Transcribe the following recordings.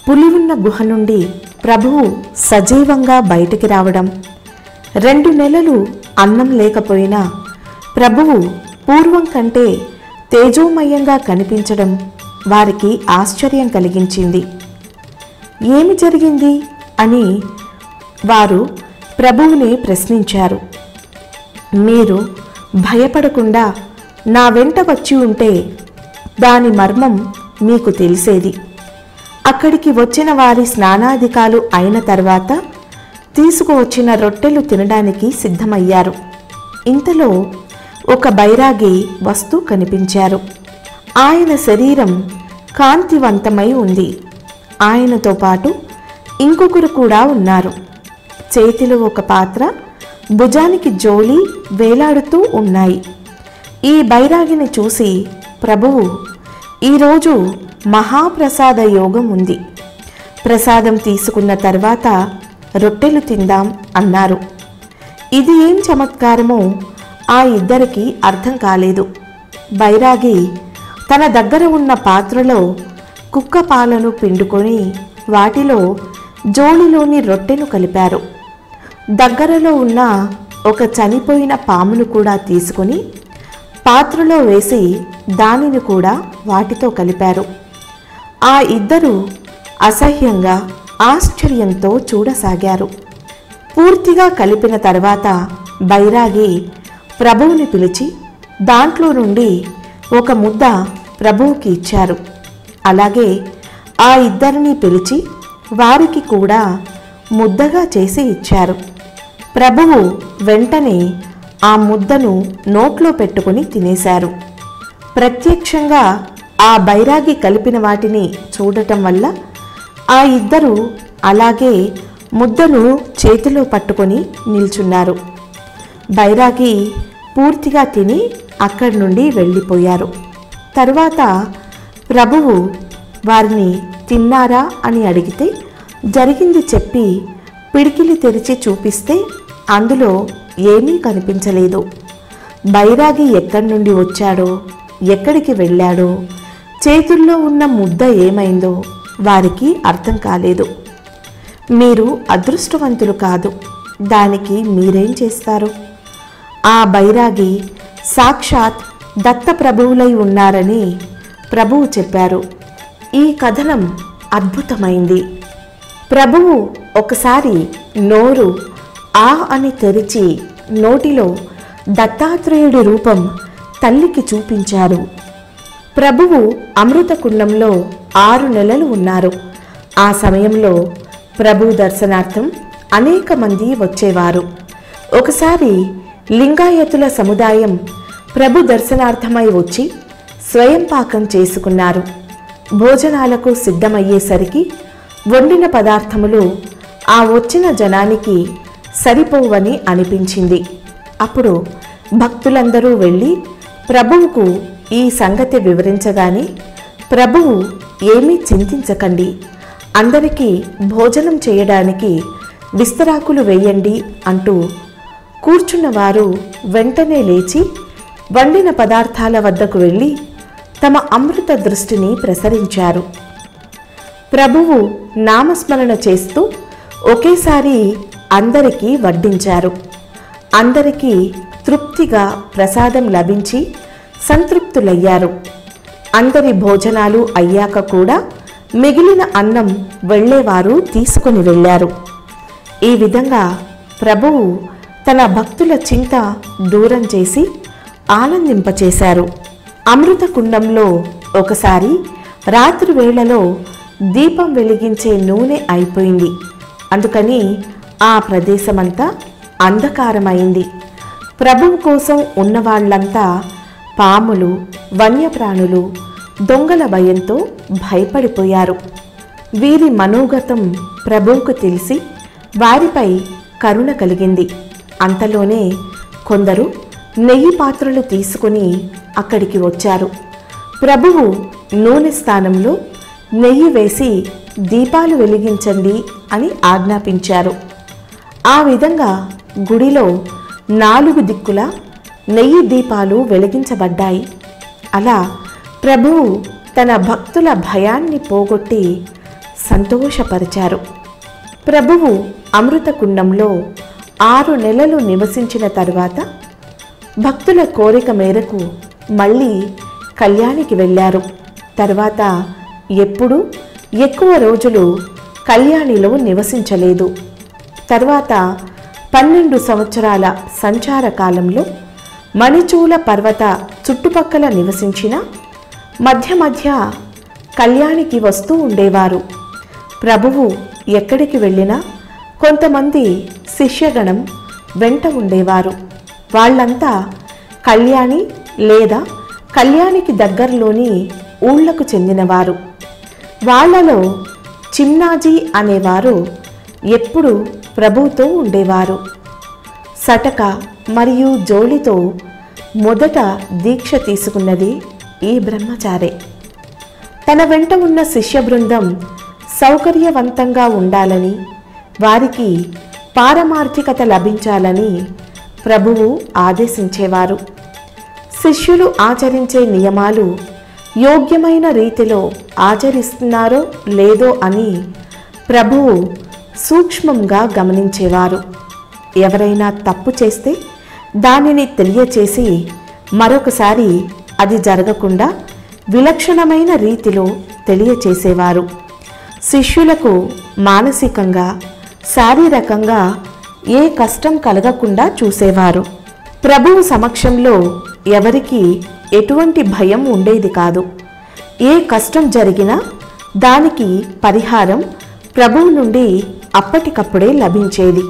పులి ఉన్న గుహ నుండి ప్రభువు సజీవంగా బయటికి రావడం రెండు నెలలు అన్నం లేకపోయినా ప్రభువు పూర్వం కంటే తేజోమయంగా కనిపించడం వారికి ఆశ్చర్యం కలిగించింది ఏమి జరిగింది అని వారు ప్రభువుని ప్రశ్నించారు మీరు భయపడకుండా నా వెంట వచ్చి ఉంటే దాని మర్మం మీకు తెలిసేది అక్కడికి వచ్చిన వారి స్నానాధికాలు అయిన తర్వాత తీసుకువచ్చిన రొట్టెలు తినడానికి సిద్ధమయ్యారు ఇంతలో ఒక బైరాగి వస్తూ కనిపించారు ఆయన శరీరం కాంతివంతమై ఉంది ఆయనతో పాటు ఇంకొకరు కూడా ఉన్నారు చేతిలో ఒక పాత్ర భుజానికి జోలి వేలాడుతూ ఉన్నాయి ఈ బైరాగిని చూసి ప్రభువు ఈరోజు మహాప్రసాద యోగం ఉంది ప్రసాదం తీసుకున్న తర్వాత రొట్టెలు తిందాం అన్నారు ఇది ఏం చమత్కారమో ఆ ఇద్దరికి అర్థం కాలేదు బైరాగి తన దగ్గర ఉన్న పాత్రలో కుక్క పాలను పిండుకొని వాటిలో జోలిలోని రొట్టెను కలిపారు దగ్గరలో ఉన్న ఒక చనిపోయిన పామును కూడా తీసుకొని పాత్రలో వేసి దానిని కూడా వాటితో కలిపారు ఆ ఇద్దరు అసహ్యంగా ఆశ్చర్యంతో చూడసాగారు పూర్తిగా కలిపిన తర్వాత బైరాగి ప్రభువుని పిలిచి దాంట్లో నుండి ఒక ముద్ద ప్రభువుకి ఇచ్చారు అలాగే ఆ ఇద్దరిని పిలిచి వారికి కూడా ముద్దగా చేసి ఇచ్చారు ప్రభువు వెంటనే ఆ ముద్దను నోట్లో పెట్టుకుని తినేశారు ప్రత్యక్షంగా ఆ బైరాగి కలిపిన వాటిని చూడటం వల్ల ఆ ఇద్దరు అలాగే ముద్దను చేతిలో పట్టుకొని నిల్చున్నారు బైరాగి పూర్తిగా తిని అక్కడి నుండి వెళ్ళిపోయారు తరువాత ప్రభువు వారిని తిన్నారా అని అడిగితే జరిగింది చెప్పి పిడికిలి తెరిచి చూపిస్తే అందులో ఏమీ కనిపించలేదు బైరాగి ఎక్కడి నుండి వచ్చాడో ఎక్కడికి వెళ్ళాడో చేతుల్లో ఉన్న ముద్ద ఏమైందో వారికి అర్థం కాలేదు మీరు అదృష్టవంతులు కాదు దానికి మీరేం చేస్తారు ఆ బైరాగి సాక్షాత్ దత్త ప్రభువులై ఉన్నారని ప్రభువు చెప్పారు ఈ కథనం అద్భుతమైంది ప్రభువు ఒకసారి నోరు ఆ అని తెరిచి నోటిలో దత్తాత్రేయుడి రూపం తల్లికి చూపించారు ప్రభువు అమృత కుండంలో ఆరు నెలలు ఉన్నారు ఆ సమయంలో ప్రభు దర్శనార్థం అనేక మంది వచ్చేవారు ఒకసారి లింగాయతుల సముదాయం ప్రభు దర్శనార్థమై వచ్చి స్వయం పాకం చేసుకున్నారు భోజనాలకు సిద్ధమయ్యేసరికి వండిన పదార్థములు ఆ వచ్చిన జనానికి సరిపోవని అనిపించింది అప్పుడు భక్తులందరూ వెళ్ళి ప్రభువుకు ఈ సంగతి వివరించగానే ప్రభువు ఏమీ చింతించకండి అందరికీ భోజనం చేయడానికి విస్తరాకులు వేయండి అంటూ కూర్చున్నవారు వెంటనే లేచి వండిన పదార్థాల వద్దకు వెళ్ళి తమ అమృత దృష్టిని ప్రసరించారు ప్రభువు నామస్మరణ చేస్తూ ఒకేసారి అందరికీ వడ్డించారు అందరికీ తృప్తిగా ప్రసాదం లభించి సంతృప్తులయ్యారు అందరి భోజనాలు అయ్యాక కూడా మిగిలిన అన్నం వెళ్ళేవారు తీసుకొని వెళ్ళారు ఈ విధంగా ప్రభువు తన భక్తుల చింత దూరం చేసి ఆనందింపచేశారు అమృత కుండంలో ఒకసారి రాత్రి వేళలో దీపం వెలిగించే నూనె అయిపోయింది అందుకని ఆ ప్రదేశమంతా అంధకారమైంది ప్రభువు కోసం ఉన్నవాళ్లంతా పాములు వన్యప్రాణులు దొంగల భయంతో భయపడిపోయారు వీరి మనోగతం ప్రభువుకు తెలిసి వారిపై కరుణ కలిగింది అంతలోనే కొందరు నెయ్యి పాత్రలు తీసుకుని అక్కడికి వచ్చారు ప్రభువు నూనె స్థానంలో నెయ్యి వేసి దీపాలు వెలిగించండి అని ఆజ్ఞాపించారు ఆ విధంగా గుడిలో నాలుగు దిక్కుల నెయ్యి దీపాలు వెలిగించబడ్డాయి అలా ప్రభువు తన భక్తుల భయాన్ని పోగొట్టి సంతోషపరిచారు ప్రభువు అమృత కుండంలో ఆరు నెలలు నివసించిన తరువాత భక్తుల కోరిక మేరకు మళ్ళీ కళ్యాణికి వెళ్ళారు తర్వాత ఎప్పుడూ ఎక్కువ రోజులు కళ్యాణిలో నివసించలేదు తర్వాత పన్నెండు సంవత్సరాల సంచార కాలంలో మణిచూల పర్వత చుట్టుపక్కల నివసించిన మధ్య మధ్య కళ్యాణికి వస్తూ ఉండేవారు ప్రభువు ఎక్కడికి వెళ్ళినా కొంతమంది శిష్యగణం వెంట ఉండేవారు వాళ్ళంతా కళ్యాణి లేదా కళ్యాణికి దగ్గరలోని ఊళ్ళకు చెందినవారు వాళ్ళలో చిన్నాజీ అనేవారు ఎప్పుడు ప్రభువుతో ఉండేవారు సటక మరియు జోలితో మొదట దీక్ష తీసుకున్నది ఈ బ్రహ్మచారే తన వెంట ఉన్న శిష్య బృందం సౌకర్యవంతంగా ఉండాలని వారికి పారమార్థికత లభించాలని ప్రభువు ఆదేశించేవారు శిష్యులు ఆచరించే నియమాలు యోగ్యమైన రీతిలో ఆచరిస్తున్నారో లేదో అని ప్రభువు సూక్ష్మంగా గమనించేవారు ఎవరైనా తప్పు చేస్తే దానిని తెలియచేసి మరొకసారి అది జరగకుండా విలక్షణమైన రీతిలో తెలియచేసేవారు శిష్యులకు మానసికంగా శారీరకంగా ఏ కష్టం కలగకుండా చూసేవారు ప్రభువు సమక్షంలో ఎవరికి ఎటువంటి భయం ఉండేది కాదు ఏ కష్టం జరిగినా దానికి పరిహారం ప్రభువు నుండి అప్పటికప్పుడే లభించేది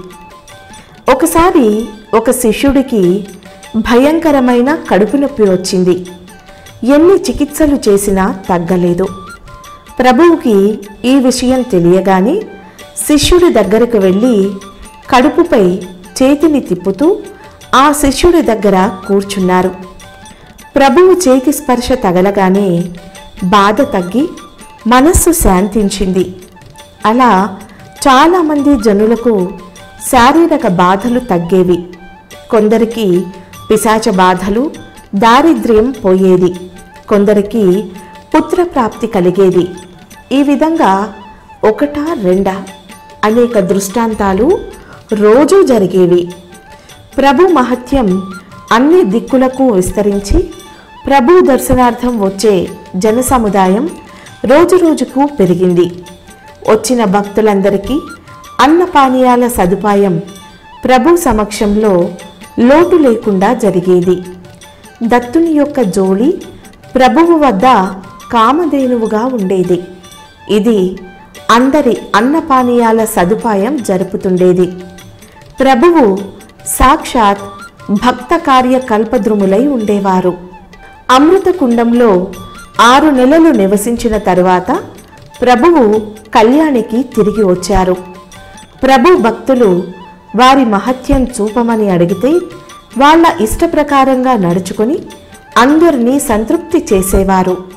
ఒకసారి ఒక శిష్యుడికి భయంకరమైన కడుపు నొప్పి వచ్చింది ఎన్ని చికిత్సలు చేసినా తగ్గలేదు ప్రభువుకి ఈ విషయం తెలియగానే శిష్యుడి దగ్గరకు వెళ్ళి కడుపుపై చేతిని తిప్పుతూ ఆ శిష్యుడి దగ్గర కూర్చున్నారు ప్రభువు చేతి స్పర్శ తగలగానే బాధ తగ్గి మనస్సు శాంతించింది అలా చాలామంది జనులకు శారీరక బాధలు తగ్గేవి కొందరికి పిశాచ బాధలు దారిద్ర్యం పోయేది కొందరికి పుత్రప్రాప్తి కలిగేది ఈ విధంగా ఒకటా రెండా అనేక దృష్టాంతాలు రోజూ జరిగేవి ప్రభు మహత్యం అన్ని దిక్కులకు విస్తరించి ప్రభు దర్శనార్థం వచ్చే జనసముదాయం రోజురోజుకు పెరిగింది వచ్చిన భక్తులందరికీ అన్నపానీయాల సదుపాయం ప్రభు సమక్షంలో లోటు లేకుండా జరిగేది దత్తుని యొక్క జోలి ప్రభువు వద్ద కామధేనువుగా ఉండేది ఇది అందరి అన్నపానీయాల సదుపాయం జరుపుతుండేది ప్రభువు సాక్షాత్ భక్త కార్య కల్పద్రుములై ఉండేవారు అమృత కుండంలో ఆరు నెలలు నివసించిన తరువాత ప్రభువు కళ్యాణికి తిరిగి వచ్చారు ప్రభు భక్తులు వారి మహత్యం చూపమని అడిగితే వాళ్ళ ఇష్ట ప్రకారంగా నడుచుకొని అందరినీ సంతృప్తి చేసేవారు